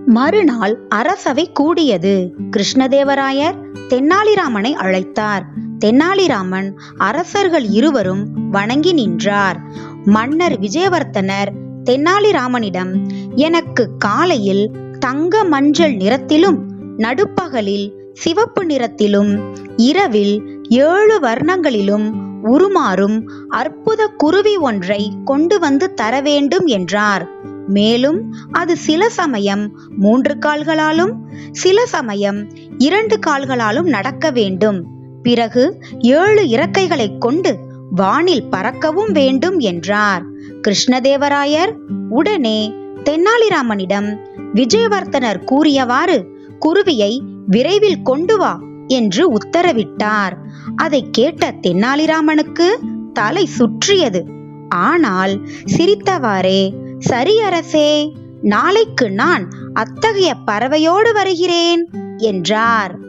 மறுநாள் அரசவை கூடியது கிருஷ்ணதேவராயர் தென்னாலிராமனை அழைத்தார் தென்னாலிராமன் அரசர்கள் இருவரும் வணங்கி நின்றார் மன்னர் விஜயவர்த்தனர் தென்னாலிராமனிடம் எனக்கு காலையில் தங்க மஞ்சள் நிறத்திலும் நடுப்பகலில் சிவப்பு நிறத்திலும் இரவில் ஏழு வர்ணங்களிலும் உருமாறும் அற்புத குருவி ஒன்றை கொண்டு வந்து தர வேண்டும் என்றார் மேலும் அது சில சமயம் மூன்று கால்களாலும் சில சமயம் இரண்டு கால்களாலும் நடக்க வேண்டும் பிறகு ஏழு இறக்கைகளைக் கொண்டு வானில் பறக்கவும் வேண்டும் என்றார் கிருஷ்ணதேவராயர் உடனே தென்னாலிராமனிடம் விஜயவர்த்தனர் கூறியவாறு குருவியை விரைவில் கொண்டு வா என்று உத்தரவிட்டார் அதை கேட்ட தென்னாலிராமனுக்கு தலை சுற்றியது ஆனால் சிரித்தவாறே சரி அரசே நாளைக்கு நான் அத்தகைய பறவையோடு வருகிறேன் என்றார்